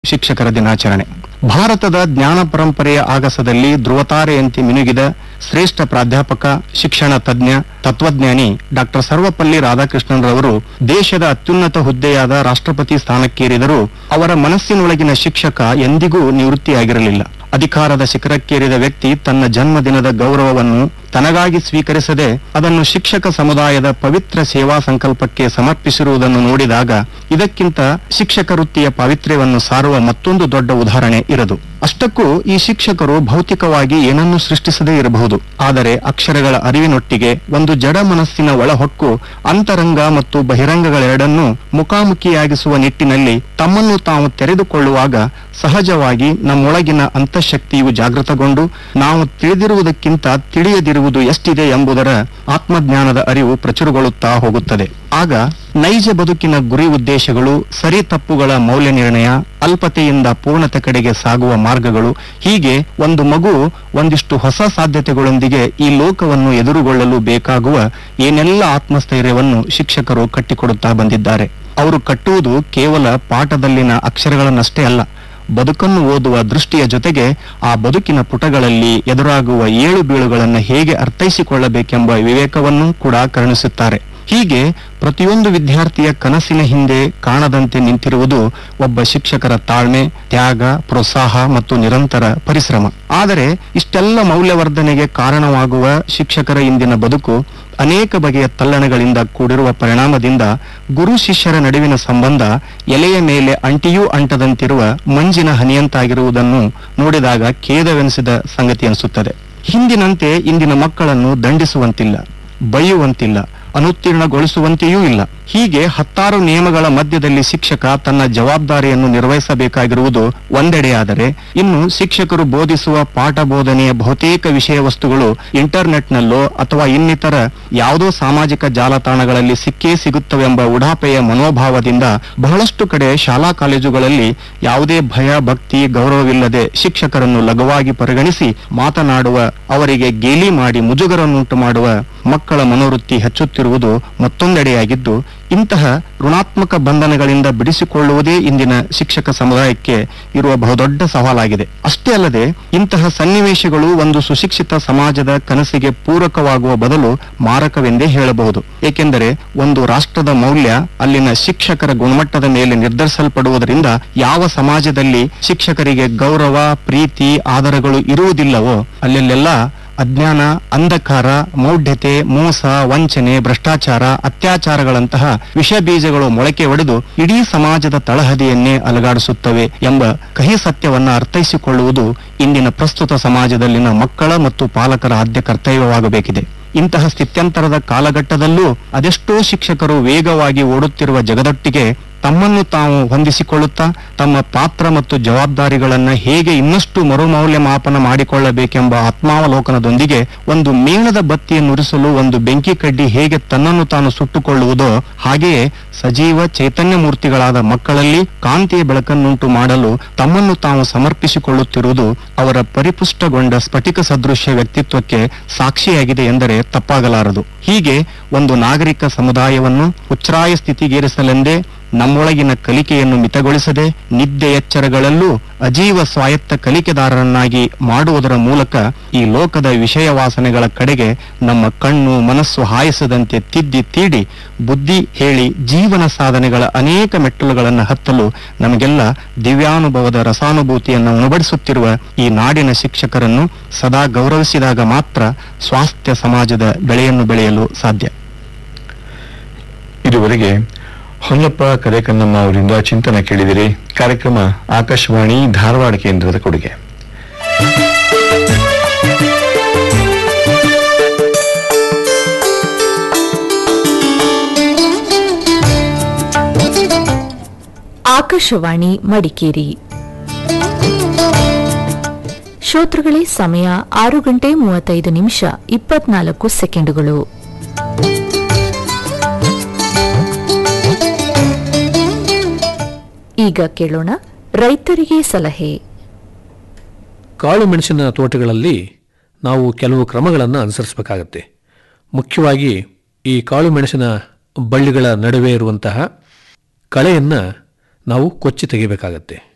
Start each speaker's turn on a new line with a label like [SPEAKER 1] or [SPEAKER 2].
[SPEAKER 1] ಶಿಕ್ಷಕರ ದಿನಾಚರಣೆ ಭಾರತದ ಜ್ಞಾನ ಪರಂಪರೆಯ ಆಗಸದಲ್ಲಿ ಧ್ರುವತಾರೆಯಂತೆ ಮಿನುಗಿದ ಶ್ರೇಷ್ಠ ಪ್ರಾಧ್ಯಾಪಕ ಶಿಕ್ಷಣ ತಜ್ಞ ತತ್ವಜ್ಞಾನಿ ಡಾಕ್ಟರ್ ಸರ್ವಪಲ್ಲಿ ರಾಧಾಕೃಷ್ಣನ್ ರವರು ದೇಶದ ಅತ್ಯುನ್ನತ ಹುದ್ದೆಯಾದ ರಾಷ್ಟ್ರಪತಿ ಸ್ಥಾನಕ್ಕೇರಿದರೂ ಅವರ ಮನಸ್ಸಿನೊಳಗಿನ ಶಿಕ್ಷಕ ಎಂದಿಗೂ ನಿವೃತ್ತಿಯಾಗಿರಲಿಲ್ಲ ಅಧಿಕಾರದ ಶಿಖರಕ್ಕೇರಿದ ವ್ಯಕ್ತಿ ತನ್ನ ಜನ್ಮದಿನದ ಗೌರವವನ್ನು ತನಗಾಗಿ ಸ್ವೀಕರಿಸದೆ ಅದನ್ನು ಶಿಕ್ಷಕ ಸಮುದಾಯದ ಪವಿತ್ರ ಸೇವಾ ಸಂಕಲ್ಪಕ್ಕೆ ಸಮರ್ಪಿಸಿರುವುದನ್ನು ನೋಡಿದಾಗ ಇದಕ್ಕಿಂತ ಶಿಕ್ಷಕ ವೃತ್ತಿಯ ಪಾವಿತ್ರ್ಯವನ್ನು ಸಾರುವ ಮತ್ತೊಂದು ದೊಡ್ಡ ಉದಾಹರಣೆ ಇರದು ಅಷ್ಟಕ್ಕೂ ಈ ಶಿಕ್ಷಕರು ಭೌತಿಕವಾಗಿ ಏನನ್ನೂ ಸೃಷ್ಟಿಸದೇ ಇರಬಹುದು ಆದರೆ ಅಕ್ಷರಗಳ ಅರಿವಿನೊಟ್ಟಿಗೆ ಒಂದು ಜಡ ಮನಸ್ಸಿನ ಒಳಹೊಕ್ಕು ಅಂತರಂಗ ಮತ್ತು ಬಹಿರಂಗಗಳೆರಡನ್ನೂ ಮುಖಾಮುಖಿಯಾಗಿಸುವ ನಿಟ್ಟಿನಲ್ಲಿ ತಮ್ಮನ್ನು ತಾವು ತೆರೆದುಕೊಳ್ಳುವಾಗ ಸಹಜವಾಗಿ ನಮ್ಮೊಳಗಿನ ಅಂತಃಶಕ್ತಿಯು ಜಾಗೃತಗೊಂಡು ನಾವು ತಿಳಿದಿರುವುದಕ್ಕಿಂತ ತಿಳಿಯದಿರುವುದು ಎಷ್ಟಿದೆ ಎಂಬುದರ ಆತ್ಮಜ್ಞಾನದ ಅರಿವು ಪ್ರಚುರಗೊಳ್ಳುತ್ತಾ ಹೋಗುತ್ತದೆ ಆಗ ನೈಜ ಬದುಕಿನ ಗುರಿ ಉದ್ದೇಶಗಳು ಸರಿ ತಪ್ಪುಗಳ ಮೌಲ್ಯ ನಿರ್ಣಯ ಅಲ್ಪತೆಯಿಂದ ಪೂರ್ಣತೆ ಕಡೆಗೆ ಸಾಗುವ ಮಾರ್ಗಗಳು ಹೀಗೆ ಒಂದು ಮಗು ಒಂದಿಷ್ಟು ಹೊಸ ಸಾಧ್ಯತೆಗಳೊಂದಿಗೆ ಈ ಲೋಕವನ್ನು ಎದುರುಗೊಳ್ಳಲು ಬೇಕಾಗುವ ಏನೆಲ್ಲ ಆತ್ಮಸ್ಥೈರ್ಯವನ್ನು ಶಿಕ್ಷಕರು ಕಟ್ಟಿಕೊಡುತ್ತಾ ಬಂದಿದ್ದಾರೆ ಅವರು ಕಟ್ಟುವುದು ಕೇವಲ ಪಾಠದಲ್ಲಿನ ಅಕ್ಷರಗಳನ್ನಷ್ಟೇ ಅಲ್ಲ ಬದುಕನ್ನು ಓದುವ ದೃಷ್ಟಿಯ ಜೊತೆಗೆ ಆ ಬದುಕಿನ ಪುಟಗಳಲ್ಲಿ ಎದುರಾಗುವ ಏಳು ಬೀಳುಗಳನ್ನು ಹೇಗೆ ಅರ್ಥೈಸಿಕೊಳ್ಳಬೇಕೆಂಬ ವಿವೇಕವನ್ನು ಕೂಡ ಕರುಣಿಸುತ್ತಾರೆ ಹೀಗೆ ಪ್ರತಿಯೊಂದು ವಿದ್ಯಾರ್ಥಿಯ ಕನಸಿನ ಹಿಂದೆ ಕಾಣದಂತೆ ನಿಂತಿರುವುದು ಒಬ್ಬ ಶಿಕ್ಷಕರ ತಾಳ್ಮೆ ತ್ಯಾಗ ಪ್ರೋತ್ಸಾಹ ಮತ್ತು ನಿರಂತರ ಪರಿಶ್ರಮ ಆದರೆ ಇಷ್ಟೆಲ್ಲ ಮೌಲ್ಯವರ್ಧನೆಗೆ ಕಾರಣವಾಗುವ ಶಿಕ್ಷಕರ ಇಂದಿನ ಬದುಕು ಅನೇಕ ಬಗೆಯ ತಲ್ಲಣಗಳಿಂದ ಕೂಡಿರುವ ಪರಿಣಾಮದಿಂದ ಗುರು ಶಿಷ್ಯರ ನಡುವಿನ ಸಂಬಂಧ ಎಲೆಯ ಮೇಲೆ ಅಂಟಿಯೂ ಅಂಟದಂತಿರುವ ಮಂಜಿನ ಹನಿಯಂತಾಗಿರುವುದನ್ನು ನೋಡಿದಾಗ ಖೇದವೆನಿಸಿದ ಸಂಗತಿ ಅನಿಸುತ್ತದೆ ಹಿಂದಿನಂತೆ ಇಂದಿನ ಮಕ್ಕಳನ್ನು ದಂಡಿಸುವಂತಿಲ್ಲ ಬೈಯುವಂತಿಲ್ಲ ಅನುತ್ತೀರ್ಣಗೊಳಿಸುವಂತೆಯೂ ಇಲ್ಲ ಹೀಗೆ ಹತ್ತಾರು ನಿಯಮಗಳ ಮಧ್ಯದಲ್ಲಿ ಶಿಕ್ಷಕ ತನ್ನ ಜವಾಬ್ದಾರಿಯನ್ನು ನಿರ್ವಹಿಸಬೇಕಾಗಿರುವುದು ಒಂದೆಡೆಯಾದರೆ ಇನ್ನು ಶಿಕ್ಷಕರು ಬೋಧಿಸುವ ಪಾಠ ಬೋಧನೆಯ ಬಹುತೇಕ ವಿಷಯ ವಸ್ತುಗಳು ಇಂಟರ್ನೆಟ್ನಲ್ಲೋ ಅಥವಾ ಇನ್ನಿತರ ಯಾವುದೋ ಸಾಮಾಜಿಕ ಜಾಲತಾಣಗಳಲ್ಲಿ ಸಿಕ್ಕೇ ಸಿಗುತ್ತವೆಂಬ ಉಡಾಪೆಯ ಮನೋಭಾವದಿಂದ ಬಹಳಷ್ಟು ಕಡೆ ಶಾಲಾ ಕಾಲೇಜುಗಳಲ್ಲಿ ಯಾವುದೇ ಭಯ ಭಕ್ತಿ ಗೌರವವಿಲ್ಲದೆ ಶಿಕ್ಷಕರನ್ನು ಲಘುವಾಗಿ ಪರಿಗಣಿಸಿ ಮಾತನಾಡುವ ಅವರಿಗೆ ಗೇಲಿ ಮಾಡಿ ಮುಜುಗರನ್ನುಂಟು ಮಾಡುವ ಮಕ್ಕಳ ಮನೋವೃತ್ತಿ ಹೆಚ್ಚುತ್ತಿರುವುದು ಮತ್ತೊಂದೆಡೆಯಾಗಿದ್ದು ಇಂತಹ ಋಣಾತ್ಮಕ ಬಂಧನಗಳಿಂದ ಬಿಡಿಸಿಕೊಳ್ಳುವುದೇ ಇಂದಿನ ಶಿಕ್ಷಕ ಸಮುದಾಯಕ್ಕೆ ಇರುವ ಬಹುದೊಡ್ಡ ಸವಾಲಾಗಿದೆ ಅಷ್ಟೇ ಅಲ್ಲದೆ ಇಂತಹ ಸನ್ನಿವೇಶಗಳು ಒಂದು ಸುಶಿಕ್ಷಿತ ಸಮಾಜದ ಕನಸಿಗೆ ಪೂರಕವಾಗುವ ಬದಲು ಮಾರಕವೆಂದೇ ಹೇಳಬಹುದು ಏಕೆಂದರೆ ಒಂದು ರಾಷ್ಟ್ರದ ಮೌಲ್ಯ ಅಲ್ಲಿನ ಶಿಕ್ಷಕರ ಗುಣಮಟ್ಟದ ಮೇಲೆ ನಿರ್ಧರಿಸಲ್ಪಡುವುದರಿಂದ ಯಾವ ಸಮಾಜದಲ್ಲಿ ಶಿಕ್ಷಕರಿಗೆ ಗೌರವ ಪ್ರೀತಿ ಆದರಗಳು ಇರುವುದಿಲ್ಲವೋ ಅಲ್ಲೆಲ್ಲ ಅಜ್ಞಾನ ಅಂಧಕಾರ ಮೌಢ್ಯತೆ ಮೋಸ ವಂಚನೆ ಭ್ರಷ್ಟಾಚಾರ ಅತ್ಯಾಚಾರಗಳಂತಹ ವಿಷ ಬೀಜಗಳು ಮೊಳಕೆ ಒಡೆದು ಇಡೀ ಸಮಾಜದ ತಳಹದಿಯನ್ನೇ ಅಲುಗಾಡಿಸುತ್ತವೆ ಎಂಬ ಕಹಿ ಸತ್ಯವನ್ನ ಅರ್ಥೈಸಿಕೊಳ್ಳುವುದು ಇಂದಿನ ಪ್ರಸ್ತುತ ಸಮಾಜದಲ್ಲಿನ ಮಕ್ಕಳ ಮತ್ತು ಪಾಲಕರ ಆದ್ಯ ಕರ್ತವ್ಯವಾಗಬೇಕಿದೆ ಇಂತಹ ಸ್ಥಿತ್ಯಂತರದ ಕಾಲಘಟ್ಟದಲ್ಲೂ ಅದೆಷ್ಟೋ ಶಿಕ್ಷಕರು ವೇಗವಾಗಿ ಓಡುತ್ತಿರುವ ಜಗದೊಟ್ಟಿಗೆ ತಮ್ಮನ್ನು ತಾವು ಹೊಂದಿಸಿಕೊಳ್ಳುತ್ತಾ ತಮ್ಮ ಪಾತ್ರ ಮತ್ತು ಜವಾಬ್ದಾರಿಗಳನ್ನ ಹೇಗೆ ಇನ್ನಷ್ಟು ಮರುಮೌಲ್ಯಮಾಪನ ಮಾಡಿಕೊಳ್ಳಬೇಕೆಂಬ ಆತ್ಮಾವಲೋಕನದೊಂದಿಗೆ ಒಂದು ಮೇಣದ ಬತ್ತಿಯನ್ನು ಉರಿಸಲು ಒಂದು ಬೆಂಕಿ ಕಡ್ಡಿ ಹೇಗೆ ತನ್ನನ್ನು ತಾನು ಸುಟ್ಟುಕೊಳ್ಳುವುದೋ ಹಾಗೆಯೇ ಸಜೀವ ಚೈತನ್ಯ ಮೂರ್ತಿಗಳಾದ ಮಕ್ಕಳಲ್ಲಿ ಕಾಂತಿಯ ಬೆಳಕನ್ನುಂಟು ಮಾಡಲು ತಮ್ಮನ್ನು ತಾವು ಸಮರ್ಪಿಸಿಕೊಳ್ಳುತ್ತಿರುವುದು ಅವರ ಪರಿಪುಷ್ಟಗೊಂಡ ಸ್ಫಟಿಕ ಸದೃಶ್ಯ ವ್ಯಕ್ತಿತ್ವಕ್ಕೆ ಸಾಕ್ಷಿಯಾಗಿದೆ ಎಂದರೆ ತಪ್ಪಾಗಲಾರದು ಹೀಗೆ ಒಂದು ನಾಗರಿಕ ಸಮುದಾಯವನ್ನು ಉಚ್ಛ್ರಾಯ ಸ್ಥಿತಿಗೇರಿಸಲೆಂದೇ ನಮ್ಮೊಳಗಿನ ಕಲಿಕೆಯನ್ನು ಮಿತಗೊಳಿಸದೆ ನಿದ್ದೆ ಎಚ್ಚರಗಳಲ್ಲೂ ಅಜೀವ ಸ್ವಾಯತ್ತ ಕಲಿಕೆದಾರರನ್ನಾಗಿ ಮಾಡುವುದರ ಮೂಲಕ ಈ ಲೋಕದ ವಿಷಯ ವಾಸನೆಗಳ ಕಡೆಗೆ ನಮ್ಮ ಕಣ್ಣು ಮನಸ್ಸು ಹಾಯಿಸದಂತೆ ತಿದ್ದಿ ತೀಡಿ ಬುದ್ಧಿ ಹೇಳಿ ಜೀವನ ಸಾಧನೆಗಳ ಅನೇಕ ಮೆಟ್ಟಲುಗಳನ್ನು ಹತ್ತಲು ನಮಗೆಲ್ಲ ದಿವ್ಯಾನುಭವದ ರಸಾನುಭೂತಿಯನ್ನು ಉಣಬಡಿಸುತ್ತಿರುವ ಈ ನಾಡಿನ ಶಿಕ್ಷಕರನ್ನು ಸದಾ ಗೌರವಿಸಿದಾಗ ಮಾತ್ರ ಸ್ವಾಸ್ಥ್ಯ ಸಮಾಜದ ಬೆಳೆಯನ್ನು ಬೆಳೆಯಲು ಸಾಧ್ಯ
[SPEAKER 2] ಇದುವರೆಗೆ ಹೊನ್ನಪ್ಪ ಕರೇಕನ್ನಮ್ಮ ಅವರಿಂದ ಚಿಂತನ ಕೇಳಿದಿರಿ ಕಾರ್ಯಕ್ರಮ ಆಕಾಶವಾಣಿ ಧಾರವಾಡ ಕೇಂದ್ರದ ಕೊಡುಗೆ
[SPEAKER 3] ಆಕಾಶವಾಣಿ ಮಡಿಕೇರಿ ಶ್ರೋತೃಗಳೇ ಸಮಯ ಆರು ಗಂಟೆ ಮೂವತ್ತೈದು ನಿಮಿಷ ಇಪ್ಪತ್ನಾಲ್ಕು ಸೆಕೆಂಡುಗಳು ಈಗ ಕೇಳೋಣ ರೈತರಿಗೆ ಸಲಹೆ
[SPEAKER 4] ಕಾಳು ಮೆಣಸಿನ ತೋಟಗಳಲ್ಲಿ ನಾವು ಕೆಲವು ಕ್ರಮಗಳನ್ನು ಅನುಸರಿಸಬೇಕಾಗತ್ತೆ ಮುಖ್ಯವಾಗಿ ಈ ಕಾಳು ಮೆಣಸಿನ ಬಳ್ಳಿಗಳ ನಡುವೆ ಇರುವಂತಹ ಕಳೆಯನ್ನು ನಾವು ಕೊಚ್ಚಿ ತೆಗಿಬೇಕಾಗತ್ತೆ